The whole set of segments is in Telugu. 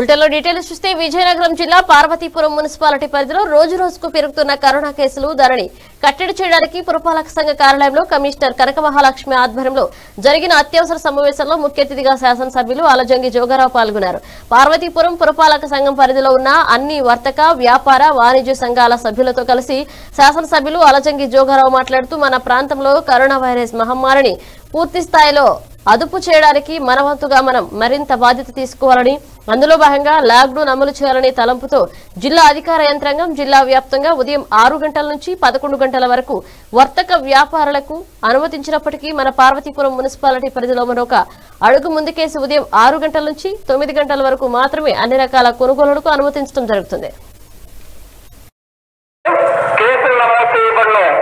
బులెటిన్లో డీటెయిల్స్ చూస్తే విజయనగరం జిల్లా పార్వతీపురం మున్సిపాలిటీ పరిధిలో రోజు రోజుకు పెరుగుతున్న కరోనా కేసులు ధరని కట్టడి చేయడానికి పురపాలక సంఘ కార్యాలయంలో కమిషనర్ కనక మహాలక్ష్మి ఆధ్వర్యంలో జరిగిన అత్యవసర సమావేశంలో ముఖ్య అతిథిగా శాసనసభ్యులు అలజంగి జోగారావు పాల్గొన్నారు పార్వతీపురం పురపాలక సంఘం పరిధిలో ఉన్న అన్ని వర్తక వ్యాపార వాణిజ్య సంఘాల సభ్యులతో కలిసి శాసనసభ్యులు అలజంగి జోగారావు మాట్లాడుతూ మన ప్రాంతంలో కరోనా వైరస్ మహమ్మారిని పూర్తి స్థాయిలో అదుపు చేయడానికి మన వంతుగా మనం మరింత బాధ్యత తీసుకోవాలని అందులో భాగంగా లాక్డౌన్ అమలు చేయాలనే తలంపుతో జిల్లా అధికార యంత్రాంగం జిల్లా వ్యాప్తంగా ఉదయం ఆరు గంటల నుంచి పదకొండు గంటల వరకు వర్తక వ్యాపారులకు అనుమతించినప్పటికీ మన పార్వతీపురం మున్సిపాలిటీ పరిధిలో మరొక అడుగు ముందుకేసి ఉదయం ఆరు గంటల నుంచి తొమ్మిది గంటల వరకు మాత్రమే అన్ని రకాల కొనుగోలులకు అనుమతించడం జరుగుతుంది కేసులు నమోదు చేయబడినాయి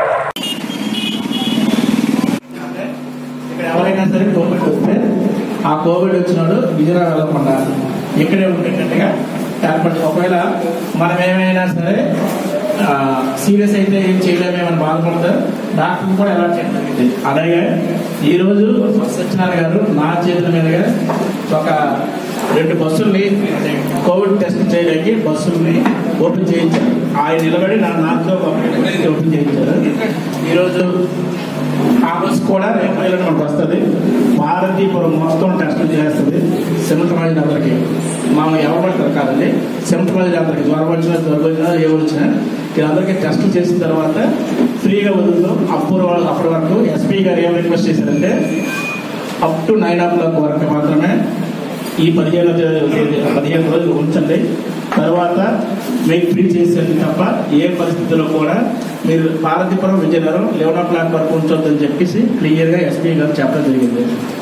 అంటే ఇక్కడ ఎవరైనా సరే కోవిడ్ వస్తే ఆ కోవిడ్ వచ్చినాడు విజయనగరం వెళ్ళకుండా ఇక్కడే ఉండేటట్టుగా ఏర్పడి ఒకవేళ మనం ఏమైనా సరే సీరియస్ అయితే ఏం చేయలేమేమని బాధపడతారు డాక్టర్ కూడా ఎలా చేయడం జరిగింది అలాగే ఈరోజు సత్యనారాయణ గారు నా చేతుల మీదుగా ఒక రెండు బస్సుల్ని కోవిడ్ టెస్ట్ చేయడానికి బస్సుల్ని ఓపెన్ చేయించారు ఆయన నిలబడి నా నాతో ఓపెన్ చేయించారు ఈరోజు ఆ బస్సు కూడా రేపు ఎల్లుండి మనకు వస్తుంది భారతీపురం మొత్తం టెస్టులు చేస్తుంది సిమటరాజు అందరికి మనం ఎవరు పడతారు కాదండి సిమటరాజు అందరికి జ్వరం వచ్చినా జ్వరం వచ్చినా ఏ వచ్చినా వీళ్ళందరికీ టెస్ట్ చేసిన తర్వాత ఫ్రీగా వదులుతాం అప్పుడు వాళ్ళు అప్పటి వరకు ఎస్పీ గారు ఏం రిక్వెస్ట్ చేశారంటే up to nine o'clock వరకు మాత్రమే ఈ పదిహేను తేదీ- పదిహేను రోజులు ఉంచండి తర్వాత మీకు ఫ్రీ చేసేది తప్ప ఏ పరిస్థితుల్లో కూడా మీరు Parvathipuram Vizianagaram eleven o'clock వరకు ఉంచొద్దని చెప్పేసి క్లియర్గా ఎస్పీ గారు చెప్పడం జరిగింది